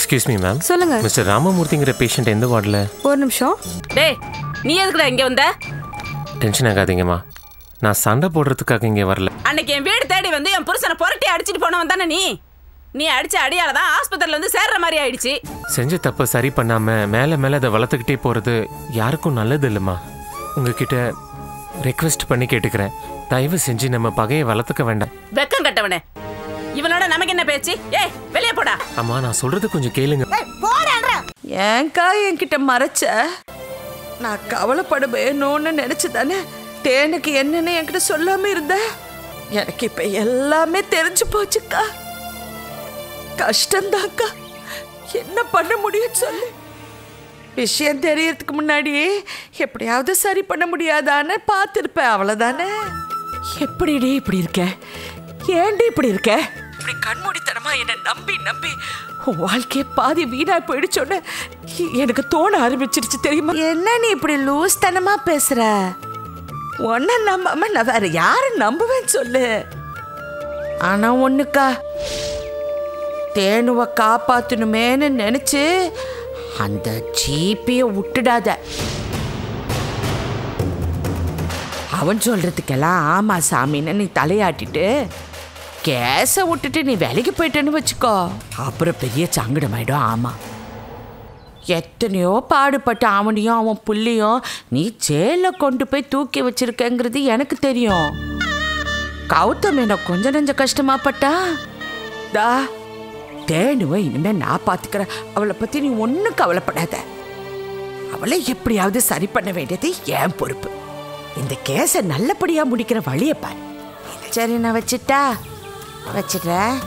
Excuse me ma'am சொல்லுங்க mister ராமமூர்த்திங்கிற patient எந்த வார்டில் ஒரு நிமிஷம் டேய் நீ எதுக்குடா இங்க வந்த டென்ஷன் ஆகாதீங்கம்மா நான் சண்டை போடுறதுக்காக இங்கே வரல அன்னைக்கு என் வீடு தேடி வந்து என் புருஷனை புரட்டி அடிச்சிட்டு போனவன் தானே நீ நீ அடிச்ச அடியால தான் ஆஸ்பத்திரியில வந்து சேர்ற மாதிரி ஆயிடுச்சு செஞ்ச தப்பை சரி பண்ணாம மேலே மேலே அதை வளர்த்துக்கிட்டே போகிறது யாருக்கும் நல்லது இல்லைம்மா உங்ககிட்ட ரெக்வெஸ்ட் பண்ணி கேட்டுக்கிறேன் தயவு செஞ்சு நம்ம பகையை வளர்த்துக்க வேண்டாம் வெக்கம் கட்டவனே இவனோட நமக்கு என்ன பேச்சு ஏய் வெளியே போடா அம்மா நான் சொல்றது கொஞ்சம் கேளுங்க ஏன்க்கா என்கிட்ட மறைச்ச நான் கவலைப்பட வேணும்னு நினைச்சு தானே தேனுக்கு என்னன்னு என்கிட்ட சொல்லாம இருந்த எனக்கு இப்ப எல்லாமே தெரிஞ்சு போச்சுக்கா கஷ்டம்தான்க்கா என்ன பண்ண முடியும் சொல்லு விஷயம் தெரியறதுக்கு முன்னாடி எப்படியாவது சரி பண்ண முடியாதான்னு பார்த்துருப்பேன் அவ்வளோதானே எப்படிடி இப்படி இருக்க ஏன்டி இப்படி இருக்க இப்படி கண்மூடித்தனமா என்னை நம்பி நம்பி உன் வாழ்க்கையே பாதி வீணா போயிடுச்சோன்னு எனக்கு தோண ஆரம்பிச்சிருச்சு தெரியுமா என்ன நீ இப்படி லூஸ் தனமா பேசுற உன்னை நம்பாம நான் வேற யாரை நம்புவேன்னு சொல்லு ஆனா ஒண்ணுக்கா தேனுவை காப்பாத்தணுமேன்னு நினைச்சு அந்த ஜீப்பிய விட்டுடாத அவன் சொல்றதுக்கெல்லாம் ஆமா சாமின்னு நீ தலையாட்டிட்டு கேஸை விட்டுட்டு நீ வேலைக்கு போயிட்டேன்னு வச்சுக்கோ அப்புறம் பெரிய சங்கடமாயிடும் ஆமா எத்தனையோ பாடுபட்ட அவனையும் அவன் புள்ளையும் நீ ஜெயிலில் கொண்டு போய் தூக்கி வச்சிருக்கங்கிறது எனக்கு தெரியும் கௌதம் என்ன கொஞ்ச நெஞ்ச கஷ்டமா பட்டா தா தேனுவை இனிமே நான் பார்த்துக்கிறேன் அவளை பத்தி நீ ஒன்றும் கவலைப்படாத அவளை எப்படியாவது சரி பண்ண வேண்டியது என் பொறுப்பு இந்த கேஸை நல்லபடியா முடிக்கிற வழியை பாரு சரி நான் வச்சிட்டா வச்சிடுறேன்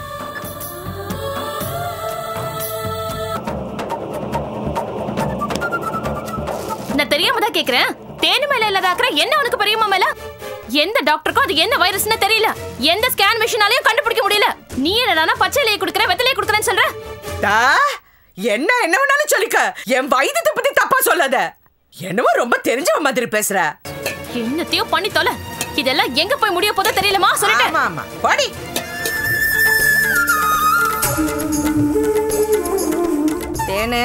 நான் தெரியாம தான் கேக்குறேன் தேனி மேல இல்லாத அக்கறை என்ன உனக்கு பெரியம்மா மேல எந்த டாக்டருக்கும் அது என்ன வைரஸ்னு தெரியல எந்த ஸ்கேன் மிஷினாலையும் கண்டுபிடிக்க முடியல நீ என்னடா பச்சை இலையை கொடுக்குற வெத்தலையை கொடுக்குறேன்னு சொல்ற டா, என்ன என்ன வேணாலும் சொல்லிக்க என் வைத்தியத்தை பத்தி தப்பா சொல்லாத என்னவோ ரொம்ப தெரிஞ்சவ மாதிரி பேசுற என்னத்தையும் பண்ணி தொலை இதெல்லாம் எங்க போய் முடிய போதோ தெரியலமா சொல்லிட்டேன் ஆமா ஆமா போடி தேனு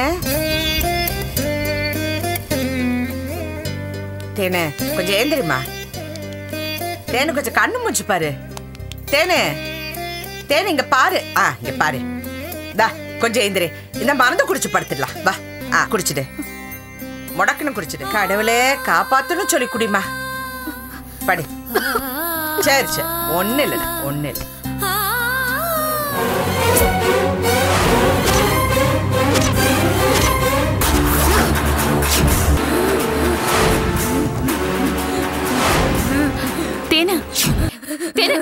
தேனு கொஞ்சம் ஏந்திரிமா தேனு கொஞ்சம் கண்ணு மூச்சு பாரு தேனு தேனு இங்க பாரு ஆ இங்க பாரு தா கொஞ்சம் ஏந்திரி இந்த மருந்து குடிச்சு படுத்துடலாம் வா ஆ குடிச்சிடு முடக்குன்னு குடிச்சிடு கடவுளே காப்பாத்துன்னு சொல்லி குடிமா படி சரி சரி ஒண்ணு இல்லைடா ஒண்ணு இல்லை தேனு தேனு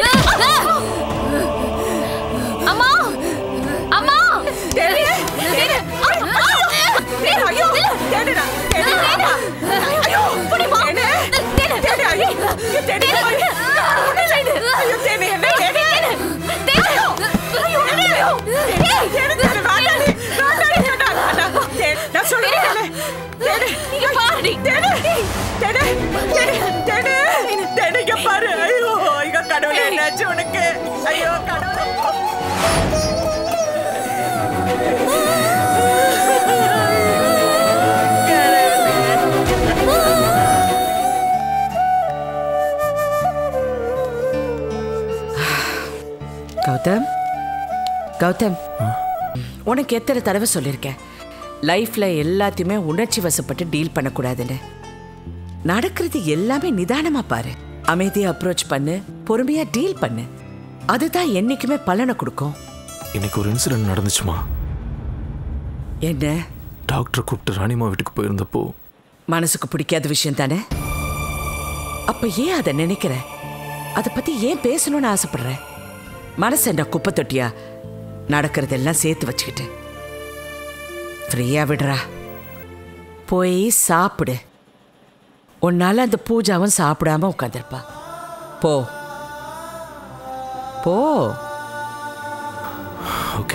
அம்மா அம்மா தேனு தேனு தேனு ஐயோ தேடுடா, தேடு. ஐயோ புடிமா தேனு தேடு, ஐயோ. தேடு, ஐயோ. ஐயோ, தேடு, என்ன தேடு? தேடு, தேடு, வேண்டாடி. வேண்டாடி, வேண்டாம், வேண்டாம். தேடு, நான் சொல்றேன் கேளு. தேடு. தேடு, தேடு, தேடு, தேடு. தேடு, இங்க பாரு. ஐயோ, ஐயோ, கடவுளே, என்னாச்சு உனக்கு? ஐயோ, கடவுளே. கௌதம் கௌதம் உனக்கு எத்தனை தடவை சொல்லியிருக்கேன் லைஃப்ல எல்லாத்தையுமே உணர்ச்சி வசப்பட்டு டீல் பண்ணக்கூடாதுன்னு நடக்கிறது எல்லாமே நிதானமா பாரு அமைதியா அப்ரோச் பண்ணு பொறுமையா டீல் பண்ணு அதுதான் என்னைக்குமே பலனை கொடுக்கும் இன்னைக்கு ஒரு இன்சிடென்ட் நடந்துச்சுமா என்ன டாக்டர் கூப்பிட்டு ராணிமா வீட்டுக்கு போயிருந்தப்போ மனசுக்கு பிடிக்காத விஷயம் தானே அப்ப ஏன் அதை நினைக்கிற அதை பத்தி ஏன் பேசணும்னு ஆசைப்படுற மனசு என்ன குப்பை தொட்டியா நடக்கிறதெல்லாம் சேர்த்து வச்சுக்கிட்டு ஃப்ரீயா விடுறா போய் சாப்பிடு உன்னால அந்த பூஜாவும் சாப்பிடாம உட்காந்துருப்பா போ போ ஓகே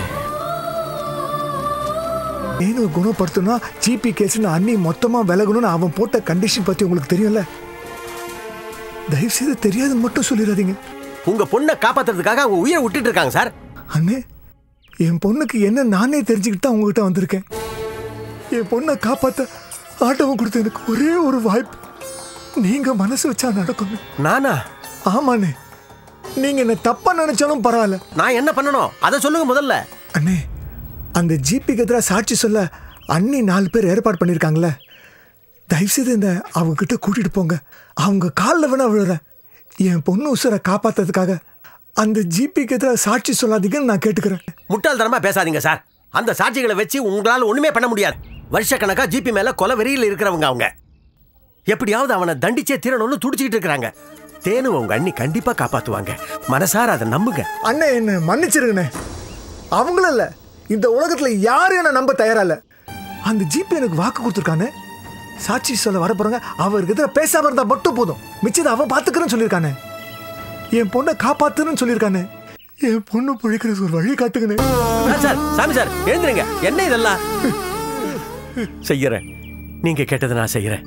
தேனுவை குணப்படுத்தணும்னா ஜிபி கேஸ்னு அண்ணி மொத்தமா விலகணும்னு அவன் போட்ட கண்டிஷன் பத்தி உங்களுக்கு தெரியும்ல தயவு செய்து தெரியாதுன்னு மட்டும் சொல்லிடாதீங்க உங்க பொண்ணை காப்பாத்துறதுக்காக அவங்க உயிரை விட்டுட்டு இருக்காங்க சார் அண்ணே என் பொண்ணுக்கு என்ன நானே தெரிஞ்சுக்கிட்டு தான் உங்ககிட்ட வந்திருக்கேன் என் பொண்ணை காப்பாத்த ஆட்டவும் கொடுத்த எனக்கு ஒரே ஒரு வாய்ப்பு நீங்க மனசு வச்சா நடக்கும் நானா ஆமாண்ணே நீங்க என்ன தப்பா நினைச்சாலும் பரவாயில்ல நான் என்ன பண்ணணும் அதை சொல்லுங்க முதல்ல அண்ணே அந்த ஜிபிக்கு எதிராக சாட்சி சொல்ல அண்ணி நாலு பேர் ஏற்பாடு பண்ணியிருக்காங்களே தயவுசெய்து இந்த அவங்க கிட்ட கூட்டிட்டு போங்க அவங்க காலில் வேணா விழுறேன் என் பொண்ணு உசுரை காப்பாத்துறதுக்காக அந்த ஜிபிக்கு எதிராக சாட்சி சொல்லாதீங்கன்னு நான் கேட்டுக்கிறேன் முட்டாள்தனமா பேசாதீங்க சார் அந்த சாட்சிகளை வச்சு உங்களால ஒண்ணுமே பண்ண முடியாது வருஷக்கணக்கா ஜிபி மேல கொலை வெறியில் இருக்கிறவங்க அவங்க எப்படியாவது அவனை தண்டிச்சே தீரணும்னு துடிச்சிக்கிட்டு இருக்கிறாங்க தேனு உங்க அண்ணி கண்டிப்பா காப்பாத்துவாங்க மனசார அதை நம்புங்க அண்ணே என்ன மன்னிச்சிருங்கண்ணே அவங்களும் இல்லை இந்த உலகத்துல யாரும் என்ன நம்ப தயாரா இல்ல அந்த ஜிபி எனக்கு வாக்கு கொடுத்துருக்கானே சாட்சி சொல்ல வர போறாங்க அவருக்கு எதிராக பேசாம இருந்தா மட்டும் போதும் மிச்சத்தை அவன் பாத்துக்கிறேன்னு சொல்லியிருக்கானே என் பொண்ணை காப்பாத்துன்னு சொல்லியிருக்கானே என் பொண்ணு பிழைக்கிறது ஒரு வழி காட்டுங்கண்ணே சார், சார் சாமி சார் எழுந்துருங்க என்ன இதெல்லாம் செய்யறேன் நீங்க கேட்டதை நான் செய்யறேன்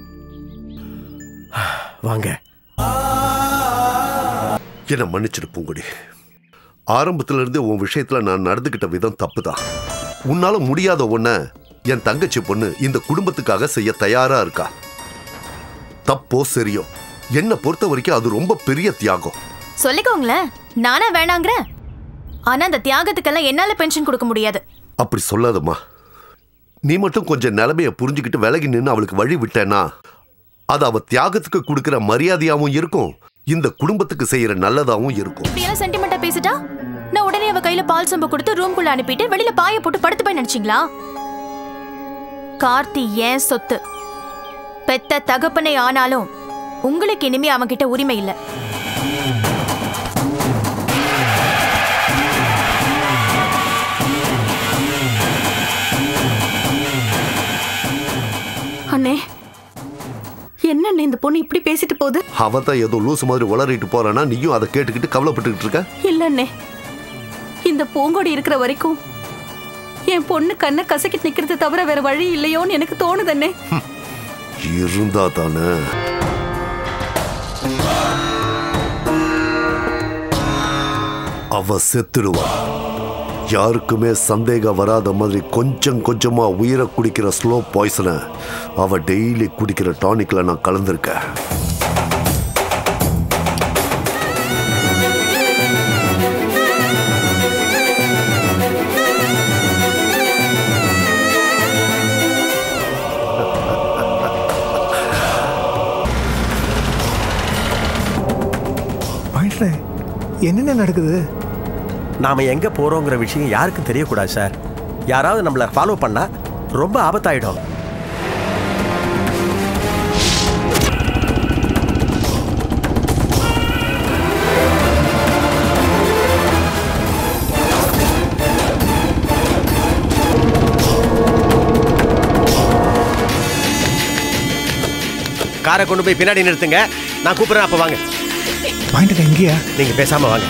வாங்க என்னை மன்னிச்சிடு பூங்குடி ஆரம்பத்துல இருந்தே உன் விஷயத்துல நான் நடந்துகிட்ட விதம் தப்புதான் உன்னால முடியாத ஒன்ன என் தங்கச்சி பொண்ணு இந்த குடும்பத்துக்காக செய்ய தயாரா இருக்கா தப்போ சரியோ என்னை பொறுத்த வரைக்கும் அது ரொம்ப பெரிய தியாகம் சொல்லிக்கோங்களேன் நானா வேணாங்கிறேன் ஆனா அந்த தியாகத்துக்கெல்லாம் என்னால பென்ஷன் கொடுக்க முடியாது அப்படி சொல்லாதம்மா நீ மட்டும் கொஞ்சம் நிலைமைய புரிஞ்சுக்கிட்டு விலகி நின்று அவளுக்கு வழி விட்டேன்னா அது அவ தியாகத்துக்கு கொடுக்கிற மரியாதையாவும் இருக்கும் இந்த குடும்பத்துக்கு செய்யற நல்லதாவும் இருக்கும் இப்படியெல்லாம் சென்டிமெண்டா பேசிட்டா நான் உடனே அவ கையில பால் சொம்பு கொடுத்து ரூம்குள்ள அனுப்பிட்டு வெளியில பாய போட்டு படுத்து போய் நினைச்சீங்களா கார்த்தி ஏன் சொத்து பெத்த தகப்பனை ஆனாலும் உங்களுக்கு இனிமே அவன்கிட்ட உரிமை இல்ல அண்ணே என்னண்ணே இந்த பொண்ணு இப்படி பேசிட்டு போகுது அவ தான் ஏதோ லூசு மாதிரி உளறிட்டு போறானா நீயும் அதை கேட்டுக்கிட்டு கவலைப்பட்டுக்கிட்டு இருக்க இல்லண்ணே இந்த பூங்கொடி இருக்கிற வரைக்கும் என் பொண்ணு கண்ணை கசக்கிட்டு நிக்கிறது தவிர வேற வழி இல்லையோன்னு எனக்கு தோணுதண்ணே இருந்தா தானே அவ செத்துடுவா யாருக்குமே சந்தேகம் வராத மாதிரி கொஞ்சம் கொஞ்சமா உயிரை குடிக்கிற ஸ்லோ பாய்சனை அவ டெய்லி குடிக்கிற டானிக்ல நான் கலந்துருக்கேன் பாயிண்ட்ல என்னென்ன நடக்குது நாம எங்க போறோங்கிற விஷயம் யாருக்கும் தெரியக்கூடாது சார் யாராவது நம்மள ஃபாலோ பண்ணா ரொம்ப ஆபத்தாயிடும் காரை கொண்டு போய் பின்னாடி நிறுத்துங்க நான் கூப்பிடுறேன் அப்ப வாங்க பாயிண்ட்ல எங்கேயா நீங்க பேசாம வாங்க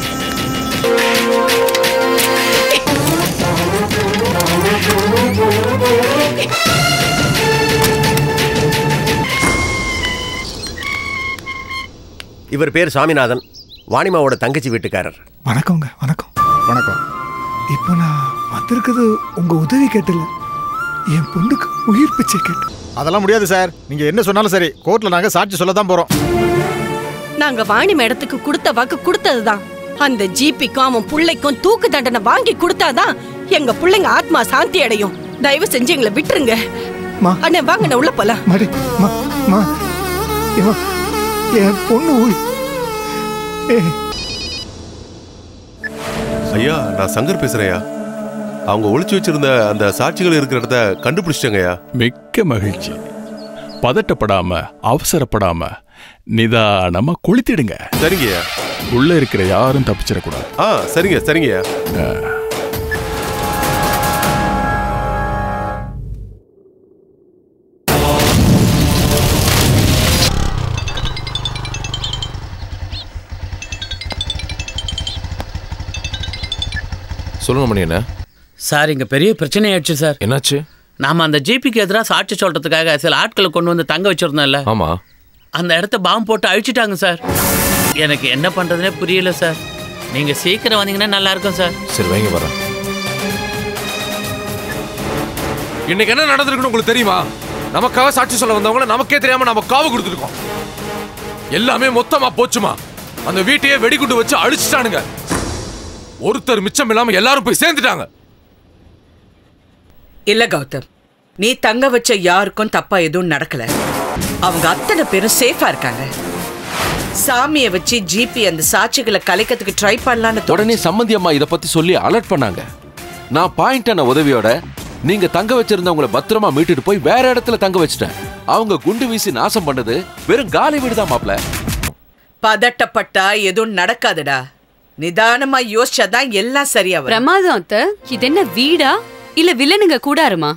இவர் பேர் சாமிநாதன் வாணிமாவோட தங்கச்சி வீட்டுக்காரர் வணக்கங்க வணக்கம் வணக்கம் இப்போ நான் வந்திருக்கிறது உங்க உதவி கேட்டல என் பொண்ணுக்கு உயிர் பிச்சை கேட்டு அதெல்லாம் முடியாது சார் நீங்க என்ன சொன்னாலும் சரி கோர்ட்ல நாங்க சாட்சி சொல்ல தான் போறோம் நாங்க வாணி மேடத்துக்கு கொடுத்த வாக்கு கொடுத்ததுதான் அந்த ஜிபிக்கும் அவன் புள்ளைக்கும் தூக்கு தண்டனை வாங்கி கொடுத்தாதான் எங்க பிள்ளைங்க ஆத்மா சாந்தி அடையும் தயவு செஞ்சு எங்களை விட்டுருங்க மா. அண்ணே வாங்க நான் உள்ள போலாம் மாடி மா மா இவா, என் பொண்ணு உயிர் ஏய் ஐயா நான் சங்கர் பேசுறேயா அவங்க ஒளிச்சு வச்சிருந்த அந்த சாட்சிகள் இருக்கிற இடத்த கண்டுபிடிச்சிட்டங்கய்யா மிக்க மகிழ்ச்சி பதட்டப்படாம அவசரப்படாம நிதானமா கொளுத்திடுங்க சரிங்கய்யா உள்ள இருக்கிற யாரும் தப்பிச்சிடக்கூடாது ஆ சரிங்க சரிங்கய்யா சொல்லுங்க மணி என்ன சார் இங்க பெரிய பிரச்சனை ஆயிடுச்சு சார் என்னாச்சு நாம அந்த ஜிபிக்கு எதிராக சாட்சி சொல்றதுக்காக சில ஆட்களை கொண்டு வந்து தங்க வச்சிருந்தோம்ல ஆமா அந்த இடத்த பாம்பு போட்டு அழிச்சிட்டாங்க சார் எனக்கு என்ன பண்றதுனே புரியல சார் நீங்க சீக்கிரம் வந்தீங்கன்னா நல்லா இருக்கும் சார் சரி வைங்க வரேன் இன்னைக்கு என்ன நடந்திருக்குன்னு உங்களுக்கு தெரியுமா நமக்காக சாட்சி சொல்ல வந்தவங்கள நமக்கே தெரியாம நம்ம காவு கொடுத்துருக்கோம் எல்லாமே மொத்தமா போச்சுமா அந்த வீட்டையே வெடிகுண்டு வச்சு அழிச்சிட்டானுங்க ஒருத்தர் மிச்சம் இல்லாம எல்லாரும் போய் சேர்ந்துட்டாங்க இல்ல கௌதம் நீ தங்க வச்ச யாருக்கும் தப்பா எதுவும் நடக்கல அவங்க அத்தனை பேரும் சேஃபா இருக்காங்க சாமியை வச்சு ஜிபி அந்த சாட்சிகளை கலைக்கிறதுக்கு ட்ரை பண்ணலான்னு உடனே சம்மந்தி அம்மா இதை பத்தி சொல்லி அலர்ட் பண்ணாங்க நான் பாயிண்டான உதவியோட நீங்க தங்க வச்சிருந்தவங்கள பத்திரமா மீட்டுட்டு போய் வேற இடத்துல தங்க வச்சிட்டேன் அவங்க குண்டு வீசி நாசம் பண்ணது வெறும் காலி வீடுதான் மாப்ள பதட்டப்பட்டா எதுவும் நடக்காதுடா நிதானமா யோசிச்சாதான் எல்லாம் சரியா வரும் பிரமாதம் அத்த இது என்ன வீடா இல்ல வில்லனுங்க கூடாருமா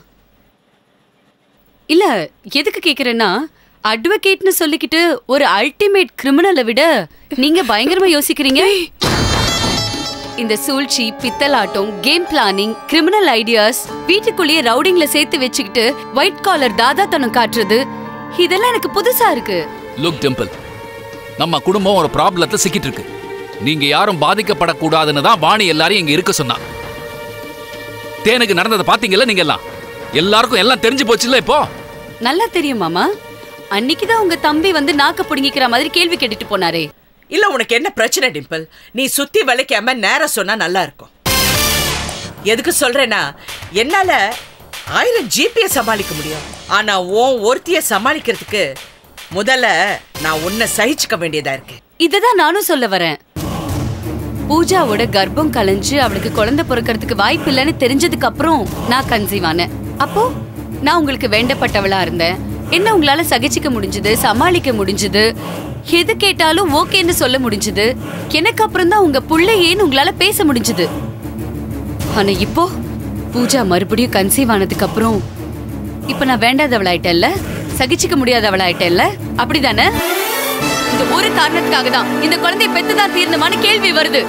இல்ல எதுக்கு கேக்குறேன்னா அட்வொகேட்னு சொல்லிக்கிட்டு ஒரு அல்டிமேட் கிரிமினலை விட நீங்க பயங்கரமா யோசிக்கிறீங்க இந்த சூழ்ச்சி பித்தலாட்டம் கேம் பிளானிங் கிரிமினல் ஐடியாஸ் வீட்டுக்குள்ளேயே ரவுடிங்ல சேர்த்து வச்சுக்கிட்டு ஒயிட் காலர் தாதாத்தனம் காட்டுறது இதெல்லாம் எனக்கு புதுசா இருக்கு லுக் டிம்பிள் நம்ம குடும்பம் ஒரு ப்ராப்ளத்துல சிக்கிட்டு இருக்கு நீங்க யாரும் பாதிக்கப்படக்கூடாதுன்னு தான் வாணி எல்லாரையும் இங்க இருக்க சொன்னா தேனுக்கு நடந்ததை பாத்தீங்கல்ல நீங்க எல்லாம் எல்லாருக்கும் எல்லாம் தெரிஞ்சு போச்சுல்ல இப்போ நல்லா தெரியும் மாமா அன்னைக்குதான் உங்க தம்பி வந்து நாக்க புடுங்கிக்கிற மாதிரி கேள்வி கேட்டுட்டு போனாரே இல்ல உனக்கு என்ன பிரச்சனை டிம்பிள் நீ சுத்தி வளைக்காம நேரம் சொன்னா நல்லா இருக்கும் எதுக்கு சொல்றேன்னா என்னால ஆயிரம் ஜிபியை சமாளிக்க முடியும் ஆனா உன் ஒருத்திய சமாளிக்கிறதுக்கு முதல்ல நான் உன்னை சகிச்சுக்க வேண்டியதா இருக்கு இததான் நானும் சொல்ல வரேன் பூஜாவோட கர்ப்பம் கலைஞ்சு அவளுக்கு குழந்தை பிறக்கிறதுக்கு வாய்ப்பு இல்லைன்னு தெரிஞ்சதுக்கு அப்புறம் நான் கன்சீவ் ஆனேன் அப்போ நான் உங்களுக்கு வேண்டப்பட்டவளா இருந்தேன் என்ன உங்களால சகிச்சுக்க முடிஞ்சது சமாளிக்க முடிஞ்சது எது கேட்டாலும் ஓகேன்னு சொல்ல முடிஞ்சது எனக்கு அப்புறம் தான் உங்க புள்ளையேன்னு உங்களால பேச முடிஞ்சது ஆனா இப்போ பூஜா மறுபடியும் கன்சீவ் ஆனதுக்கு அப்புறம் இப்ப நான் வேண்டாதவளாயிட்டேன்ல சகிச்சுக்க முடியாதவளாயிட்டேன்ல அப்படிதானே இந்த ஒரு காரணத்துக்காக தான் இந்த குழந்தைய பெத்துதான் தீர்ந்தமான கேள்வி வருது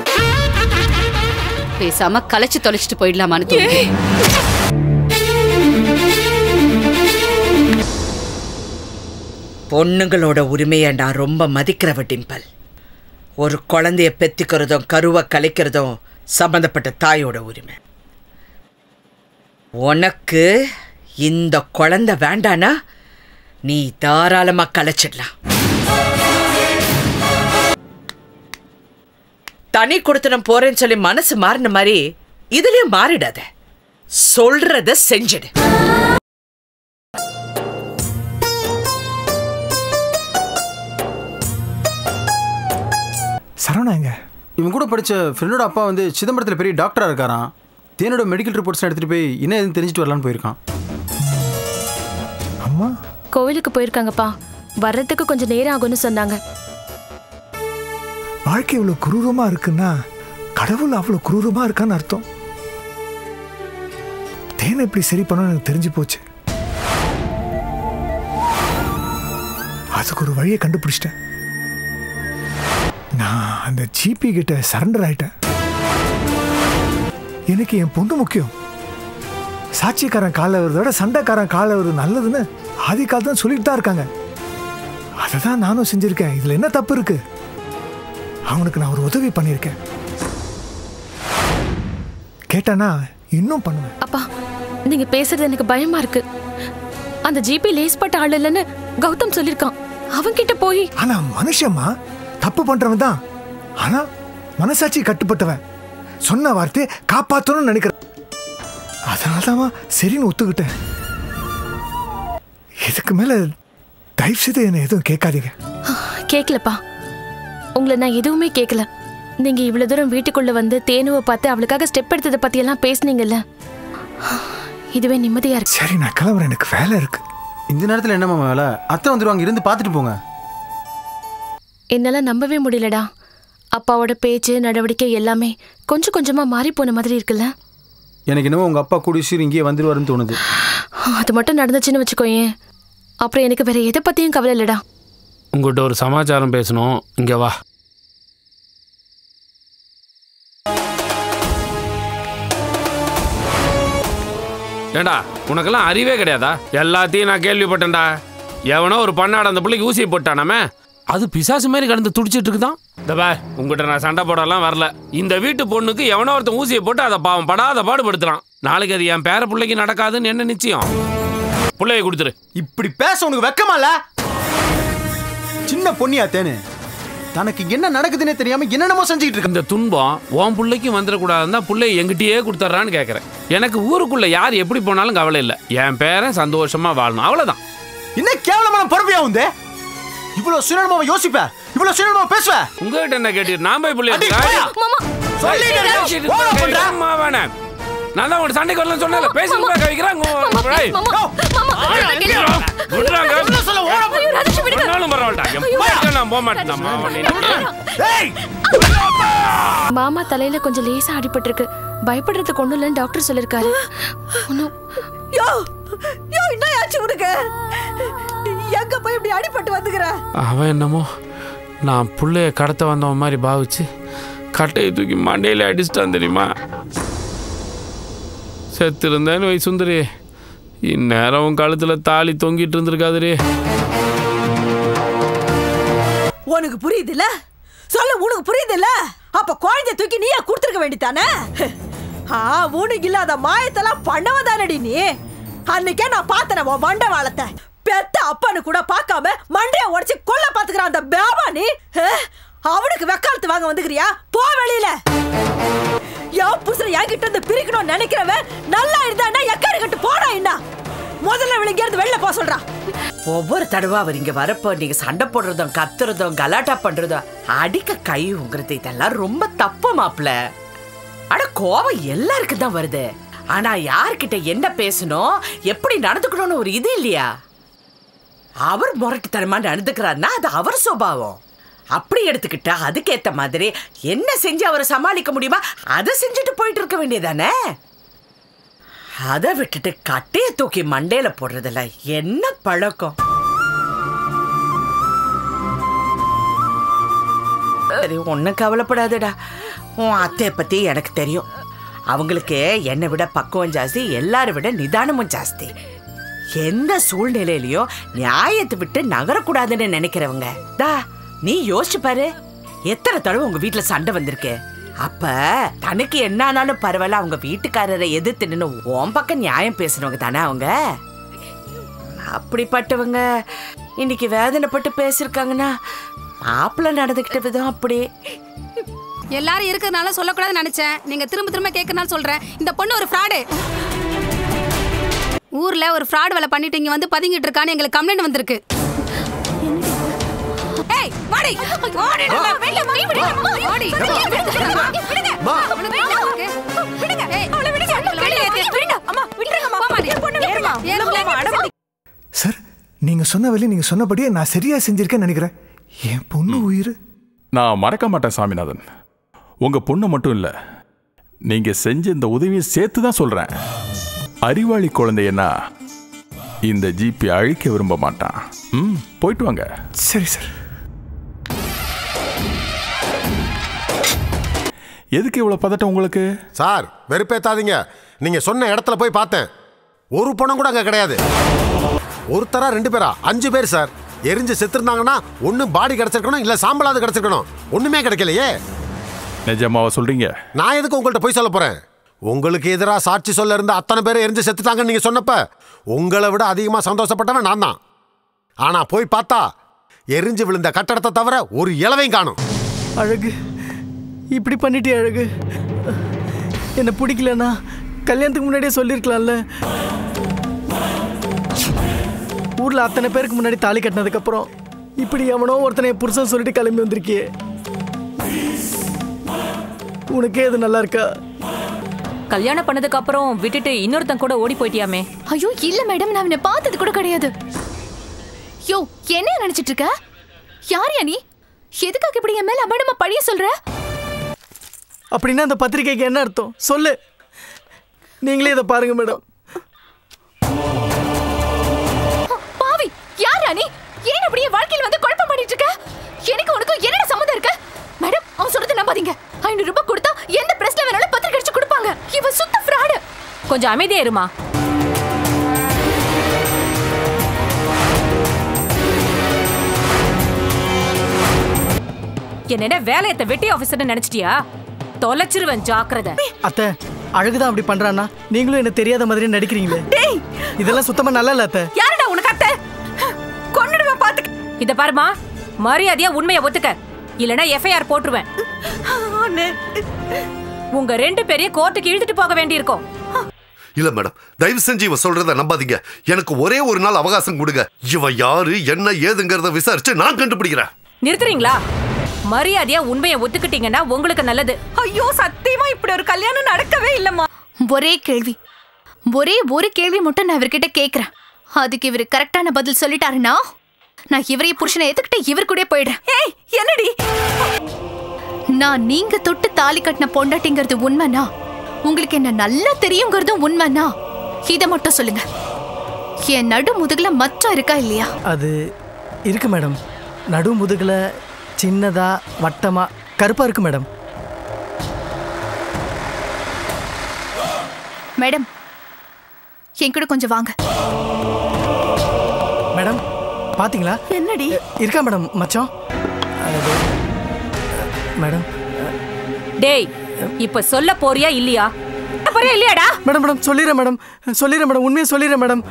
பேசாம கலைச்சு தொலைச்சிட்டு போயிடலாமான்னு தோணுது பொண்ணுங்களோட உரிமையை நான் ரொம்ப மதிக்கிறவ டிம்பல் ஒரு குழந்தைய பெத்துக்கிறதும் கருவை கலைக்கிறதும் சம்பந்தப்பட்ட தாயோட உரிமை உனக்கு இந்த குழந்தை வேண்டானா நீ தாராளமா கலைச்சிடலாம் தனி கொடுத்தனம் போறேன்னு சொல்லி மனசு மாறின மாதிரி இதுலயும் மாறிடாத சொல்றத செஞ்சிடு சரவணா எங்க இவன் கூட படிச்ச ஃப்ரெண்டோட அப்பா வந்து சிதம்பரத்தில் பெரிய டாக்டராக இருக்காராம் தேனோட மெடிக்கல் ரிப்போர்ட்ஸ் எடுத்துகிட்டு போய் என்ன எதுன்னு தெரிஞ்சுட்டு வரலான்னு போயிருக்கான் அம்மா கோவிலுக்கு போயிருக்காங்கப்பா வர்றதுக்கு கொஞ்சம் நேரம் ஆகும்னு சொன்னாங்க வாழ்க்கை இவ்வளவு குரூரமா இருக்குன்னா கடவுள் அவ்வளவு குரூரமா இருக்கான்னு அர்த்தம் தேனை எப்படி சரி பண்ணணும்னு எனக்கு தெரிஞ்சு போச்சு அதுக்கு ஒரு வழியை கண்டுபிடிச்சிட்டேன் நான் அந்த ஜிபி கிட்ட சரண்டர் ஆயிட்டேன் எனக்கு என் பொண்ணு முக்கியம் சாட்சிக்காரன் கால வருதோட சண்டைக்காரன் கால வருது நல்லதுன்னு ஆதி காலத்துல சொல்லிட்டு தான் இருக்காங்க அதை தான் நானும் செஞ்சிருக்கேன் இதுல என்ன தப்பு இருக்கு அவனுக்கு நான் ஒரு உதவி பண்ணியிருக்கேன் கேட்டானா இன்னும் பண்ணுவேன் அப்பா நீங்க பேசுறது எனக்கு பயமா இருக்கு அந்த ஜிபி லேஸ்பட்ட ஆள் இல்லைன்னு கௌதம் சொல்லிருக்கான் அவன்கிட்ட போய் ஆனா மனுஷம்மா தப்பு பண்றவன் தான் ஆனா மனசாட்சி கட்டுப்பட்டவன் சொன்ன வார்த்தையை காப்பாத்தணும்னு நினைக்கிறேன் அதனால தான் சரின்னு ஒத்துக்கிட்டேன் இதுக்கு மேல தயவு செய்து என்ன எதுவும் கேட்காதீங்க கேக்கலப்பா உங்களை நான் எதுவுமே கேட்கல நீங்க இவ்வளவு தூரம் வீட்டுக்குள்ள வந்து தேனுவை பார்த்து அவளுக்காக ஸ்டெப் எடுத்ததை பத்தி எல்லாம் பேசுனீங்கல்ல இதுவே நிம்மதியா இருக்கு சரி நான் கிளம்புறேன் எனக்கு வேலை இருக்கு இந்த நேரத்தில் என்ன மாமா வேலை அத்தை வந்துருவாங்க இருந்து பார்த்துட்டு போங்க என்னால நம்பவே முடியலடா அப்பாவோட பேச்சு நடவடிக்கை எல்லாமே கொஞ்சம் கொஞ்சமா மாறி போன மாதிரி இருக்குல்ல எனக்கு என்னமோ உங்கள் அப்பா கூடிய சீர் இங்கேயே வந்துருவாருன்னு தோணுது அது மட்டும் நடந்துச்சுன்னு வச்சுக்கோயேன் அப்புறம் எனக்கு வேற எதை பத்தியும் கவலை இல்லடா உங்கள்கிட்ட ஒரு சமாச்சாரம் பேசணும் இங்கே வா ஏண்டா உனக்கெல்லாம் அறிவே கிடையாதா எல்லாத்தையும் நான் கேள்விப்பட்டேன்டா எவனோ ஒரு பண்ணாட அந்த பிள்ளைக்கு ஊசி போட்டானாமே அது பிசாசு மாதிரி கடந்து துடிச்சிட்டு இருக்குதான் இந்த பா உங்ககிட்ட நான் சண்டை போடலாம் வரல இந்த வீட்டு பொண்ணுக்கு எவனோ ஒருத்தன் ஊசியை போட்டு அதை பாவம் படாத பாடுபடுத்துறான் நாளைக்கு அது என் பேர பிள்ளைக்கு நடக்காதுன்னு என்ன நிச்சயம் பிள்ளைய கொடுத்துரு இப்படி பேச உனக்கு வெக்கமா இல்ல சின்ன பொண்ணியா தேனு தனக்கு என்ன நடக்குதுன்னே தெரியாம என்னென்னமோ செஞ்சுக்கிட்டு இருக்க இந்த துன்பம் உன் பிள்ளைக்கும் வந்துடக்கூடாதுன்னு தான் பிள்ளைய எங்கிட்டயே கொடுத்துட்றான்னு கேட்குறேன் எனக்கு ஊருக்குள்ள யார் எப்படி போனாலும் கவலை இல்லை என் பேரன் சந்தோஷமா வாழணும் அவ்வளோதான் என்ன கேவலமான பொறுமையா உண்டு இவ்வளவு சுயநலமா யோசிப்ப இவ்வளவு சுயநலமா பேசுவ உங்ககிட்ட என்ன கேட்டு நான் போய் பிள்ளைய அடி, போயா. சொல்லிட்டேன். ஓட பண்ற. வேணாம் நான் தான் உங்க சண்டைக்கு வரலன்னு சொன்னேன்ல பேசி வைக்கிறாங்க நான் போக மாட்டேன் மாமா தலையில கொஞ்சம் லேசா அடிபட்டிருக்கு பயப்படுறதுக்கு ஒண்ணும் இல்லைன்னு டாக்டர் சொல்லிருக்காரு ஒன்னும் யோ யோ என்ன ஆச்சு உனக்கு எங்க போய் இப்படி அடிபட்டு வந்துக்கிற அவன் என்னமோ நான் புள்ளைய கடத்த வந்தவன் மாதிரி பாவிச்சு கட்டையை தூக்கி மண்டையில அடிச்சிட்டான் தெரியுமா செத்து இருந்தேன்னு வை சுந்தரி இந்நேரம் உன் கழுத்துல தாலி தொங்கிட்டு இருந்திருக்காதுரே உனக்கு புரியுதுல்ல சொல்ல உனக்கு புரியுதுல்ல அப்ப குழந்தைய தூக்கி நீயே கொடுத்துருக்க வேண்டியதானே ஆ உனக்கு இல்லாத மாயத்தெல்லாம் பண்ணவதானடி நீ அன்னைக்கே நான் பார்த்தேன் உன் மண்டை வாழத்தை பெத்த அப்பனு கூட பார்க்காம மண்டைய உடைச்சு கொல்ல பாத்துக்கிறான் அந்த பேபா நீ அஹ், அவனுக்கு வெக்காலத்து வாங்க வந்துக்கிறியா போ வெளியில என் புசுல என்கிட்ட இருந்து பிரிக்கணும்னு நினைக்கிறவன் நல்லா இருந்தா எக்காடு கட்டு போடா என்ன முதல்ல விழுங்க இருந்து வெளில போக சொல்றான் ஒவ்வொரு தடவை அவர் இங்க வரப்போ நீங்க சண்டை போடுறதும் கத்துறதும் கலாட்டா பண்றதும் அடிக்க கை உங்கிறது இதெல்லாம் ரொம்ப தப்பு மாப்ள அட கோபம் எல்லாருக்கும் தான் வருது ஆனா யார்கிட்ட என்ன பேசணும் எப்படி நடந்துக்கணும்னு ஒரு இது இல்லையா அவர் முரட்டுத்தனமா நடந்துக்கிறாருன்னா அது அவர் சுபாவம் அப்படி எடுத்துக்கிட்டா அதுக்கேத்த மாதிரி என்ன செஞ்சு அவரை சமாளிக்க முடியுமா அதை செஞ்சுட்டு போயிட்டு இருக்க வேண்டியதானே அதை விட்டுட்டு கட்டைய தூக்கி மண்டையில போடுறதுல என்ன பழக்கம் சரி ஒன்றும் கவலைப்படாதடா உன் அத்தையை பத்தி எனக்கு தெரியும் அவங்களுக்கு என்னை விட பக்குவம் ஜாஸ்தி எல்லாரை விட நிதானமும் ஜாஸ்தி எந்த சூழ்நிலையிலயும் நியாயத்தை விட்டு நகரக்கூடாதுன்னு நினைக்கிறவங்க தா நீ யோசிச்சு பாரு எத்தனை தடவை உங்க வீட்டுல சண்டை வந்திருக்கு அப்ப தனக்கு என்ன ஆனாலும் பரவாயில்ல அவங்க வீட்டுக்காரரை எதிர்த்து நின்னு உன் பக்கம் நியாயம் பேசுனவங்க தானே அவங்க அப்படிப்பட்டவங்க இன்னைக்கு வேதனைப்பட்டு பேசியிருக்காங்கன்னா மாப்பிள்ளை நடந்துக்கிட்ட விதம் அப்படி எல்லாரும் இருக்கிறதுனால சொல்லக்கூடாதுன்னு நினைச்சேன் நீங்க திரும்ப திரும்ப கேட்கறனால சொல்றேன் இந்த பொண்ணு ஒரு ஃப்ராடு ஊர்ல ஒரு ஃப்ராட் வேலை பண்ணிட்டு இங்க வந்து பதுங்கிட்டு இருக்கான்னு எங்களுக்கு கம்ப்ளைண்ட் வந்திருக்கு ஏய் வாடி வாடி நல்லா வெளிய வாடி வாடி விடுங்க அவளை வேண்டாம் உனக்கு. விடுங்க ஏய் அவளை விடுங்க அவளை வெளிய ஏத்து. விடுங்க அம்மா விட்டுருங்கம்மா போமாடி பொண்ணு ஏறுமா ஏறுமா சார் நீங்க சொன்ன வேலையை நீங்க சொன்னபடியே நான் சரியா செஞ்சிருக்கேன்னு நினைக்கிறேன் என் பொண்ணு உயிர் நான் மறக்க மாட்டேன் சாமிநாதன் உங்க பொண்ணு மட்டும் இல்ல நீங்க செஞ்ச இந்த உதவியை சேர்த்து தான் சொல்றேன் அறிவாளி குழந்தையன்னா இந்த ஜிபி அழிக்க விரும்ப மாட்டான் ம் போயிட்டு வாங்க சரி சார் எதுக்கு இவ்வளவு பதட்டம் உங்களுக்கு சார் வெறுப்பேத்தாதீங்க நீங்க சொன்ன இடத்துல போய் பார்த்தேன் ஒரு பணம் கூட அங்க கிடையாது ஒருத்தரா ரெண்டு பேரா அஞ்சு பேர் சார் எரிஞ்சு செத்துருந்தாங்கன்னா ஒண்ணு பாடி கிடைச்சிருக்கணும் இல்ல சாம்பலாவது கிடைச்சிருக்கணும் ஒண்ணுமே கிடைக்கலையே நிஜமாவா சொல்றீங்க நான் எதுக்கு உங்கள்ட்ட போய் சொல்ல போறேன் உங்களுக்கு எதிராக சாட்சி சொல்ல இருந்த அத்தனை பேர் எரிஞ்சு செத்துட்டாங்கன்னு நீங்க சொன்னப்ப உங்களை விட அதிகமா சந்தோஷப்பட்டவன் நான் தான் ஆனா போய் பார்த்தா எரிஞ்சு விழுந்த கட்டடத்தை தவிர ஒரு இலவையும் காணும் அழகு இப்படி பண்ணிட்டே அழகு என்ன பிடிக்கலன்னா கல்யாணத்துக்கு முன்னாடியே சொல்லியிருக்கலாம்ல ஊர்ல அத்தனை பேருக்கு முன்னாடி தாலி கட்டினதுக்கு அப்புறம் இப்படி எவனோ ஒருத்தனை என் புருஷன் சொல்லிட்டு கிளம்பி வந்திருக்கியே உனக்கே இது நல்லா இருக்கா கல்யாணம் பண்ணதுக்கு அப்புறம் விட்டுட்டு இன்னொருத்தன் கூட ஓடி போயிட்டியாமே ஐயோ இல்ல மேடம் நான் இவனை பார்த்தது கூட கிடையாது யோ என்ன நினைச்சிட்டு இருக்க யார் யா நீ எதுக்காக இப்படி என் மேல அபடமா பழிய சொல்ற அப்படின்னா அந்த பத்திரிக்கைக்கு என்ன அர்த்தம் சொல்லு நீங்களே இதை பாருங்க மேடம் பாவி யார் யா நீ ஏன் அப்படியே வாழ்க்கையில வந்து குழப்பம் பண்ணிட்டு இருக்க எனக்கு உனக்கு என்னடா சம்மந்தம் இருக்கு மேடம் அவன் சொல்றது நம்பாதீங்க ஐநூறு ரூபாய் கொடுத்தா எந்த பிரஸ்ல வேணாலும் பத்திரிக்கை அடிச்சு கொடுப்பாங்க இவன் சுத்த ஃப்ராடு கொஞ்சம் அமைதியா இருமா என்ன வேலையத்தை வெட்டி ஆபீசர்னு நினைச்சிட்டியா தொலைச்சிருவேன் ஜாக்கிரதை அத்தை அழகுதான் அப்படி பண்றான்னா நீங்களும் என்ன தெரியாத மாதிரி நடிக்கிறீங்களே இதெல்லாம் சுத்தமா நல்லா இல்ல அத்தை யாருடா உனக்கு அத்தை கொன்னுடுவேன் பாத்துக்க இத பாருமா மரியாதையா உண்மையை ஒத்துக்க இல்லனா எஃப்ஐஆர் போட்டுருவேன் உங்க ரெண்டு பேரையும் கோர்ட்டுக்கு இழுத்துட்டு போக வேண்டியிருக்கும் இல்ல மேடம் தயவு செஞ்சு இவன் சொல்றத நம்பாதீங்க எனக்கு ஒரே ஒரு நாள் அவகாசம் கொடுங்க இவன் யாரு என்ன ஏதுங்கிறத விசாரிச்சு நான் கண்டுபிடிக்கிறேன் நிறுத்துறீங்களா மரியாதையா உண்மையை ஒத்துக்கிட்டீங்கன்னா உங்களுக்கு நல்லது ஐயோ சத்தியமா இப்படி ஒரு கல்யாணம் நடக்கவே இல்லம்மா ஒரே கேள்வி ஒரே ஒரு கேள்வி மட்டும் நான் இவர்கிட்ட கேக்குறேன் அதுக்கு இவர் கரெக்டான பதில் சொல்லிட்டாருன்னா நான் இவரைய புருஷனை எதுக்கிட்ட இவர் கூட போயிடுறேன் ஏய் என்னடி நான் நீங்க தொட்டு தாலி கட்டின பொண்டாட்டிங்கிறது உண்மைனா உங்களுக்கு என்ன நல்லா தெரியுங்கிறதும் உண்மைனா இத மட்டும் சொல்லுங்க என் நடு முதுகுல மச்சம் இருக்கா இல்லையா அது இருக்கு மேடம் நடு முதுகுல சின்னதா வட்டமா கருப்பா இருக்கு மேடம் மேடம் என் கூட கொஞ்சம் வாங்க மேடம் பாத்தீங்களா என்னடி இருக்கா மேடம் மச்சான் அது, மேடம் டேய் இப்ப சொல்ல போறியா இல்லையா போறியா இல்லையாடா மேடம் மேடம் சொல்லிடுறேன் மேடம் சொல்லிடுறேன் மேடம் உண்மையை சொல்லிடுறேன் மேடம்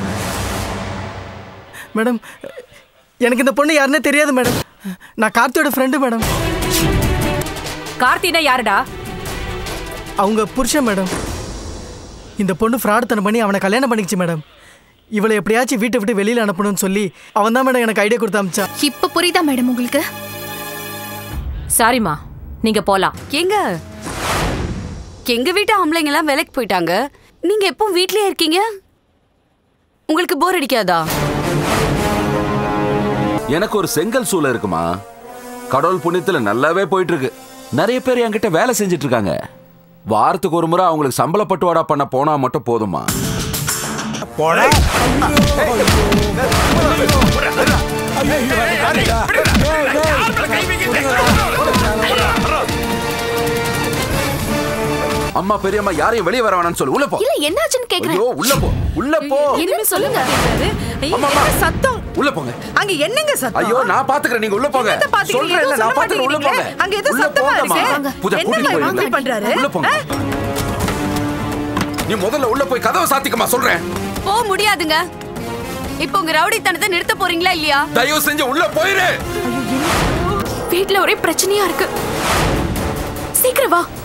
மேடம் எனக்கு இந்த பொண்ணு யாருன்னே தெரியாது மேடம் நான் கார்த்தியோட ஃப்ரெண்டு மேடம் கார்த்தினா யாருடா அவங்க புருஷன் மேடம் இந்த பொண்ணு ஃப்ராட் பண்ணி அவனை கல்யாணம் பண்ணிக்கிச்சு மேடம் இவளை எப்படியாச்சும் வீட்டை விட்டு வெளியில அனுப்பணும்னு சொல்லி அவன் தான் மேடம் எனக்கு ஐடியா கொடுத்து அமிச்சா இப்ப புரியுதா மேடம் உங்களுக்கு சாரிம்மா நீங்க போலாம் எங்க எங்க வீட்டு ஆம்பளைங்க எல்லாம் வேலைக்கு போயிட்டாங்க நீங்க எப்போ வீட்லயே இருக்கீங்க உங்களுக்கு போர் அடிக்காதா எனக்கு ஒரு செங்கல் சூளை இருக்குமா கடவுள் புண்ணியத்துல நல்லாவே போயிட்டு இருக்கு நிறைய பேர் என்கிட்ட வேலை செஞ்சுட்டு இருக்காங்க வாரத்துக்கு ஒரு முறை அவங்களுக்கு சம்பள பட்டுவாடா பண்ண போனா மட்டும் போதுமா அம்மா பெரியம்மா யாரையும் வெளியே வர வேணாம்னு சொல்லு உள்ள போ இல்ல என்னாச்சுன்னு கேக்குறேன் ஐயோ உள்ள போ உள்ள போ இனிமே சொல்லுங்க அம்மா, அம்மா. சத்தம் உள்ள போங்க அங்க என்னங்க சத்தம் ஐயோ நான் பாத்துக்கிறேன் நீங்க உள்ள போங்க என்னத்த பாத்துக்கிறீங்க? சொல்றேன் இல்ல எதுவும் நான் சொல்ல பாத்துக்கிறேன் உள்ள போங்க மாட்டேங்கிறீங்களே. அங்க ஏதோ உள்ள சத்தமா போங்கம்மா. இருக்கு. பூஜா என்னம்மா கூட்டிட்டு இவன் போயிருங்க பண்றாரு? உள்ள போங்க நீ முதல்ல உள்ள போய் கதவை சாத்திக்கமா சொல்றேன் போக முடியாதுங்க இப்போ உங்க ரவுடித்தனத்தை நிறுத்த போறீங்களா இல்லையா தயவு செஞ்சு உள்ள போயிரு வீட்ல ஒரே பிரச்சனையா இருக்கு சீக்கிரம் வா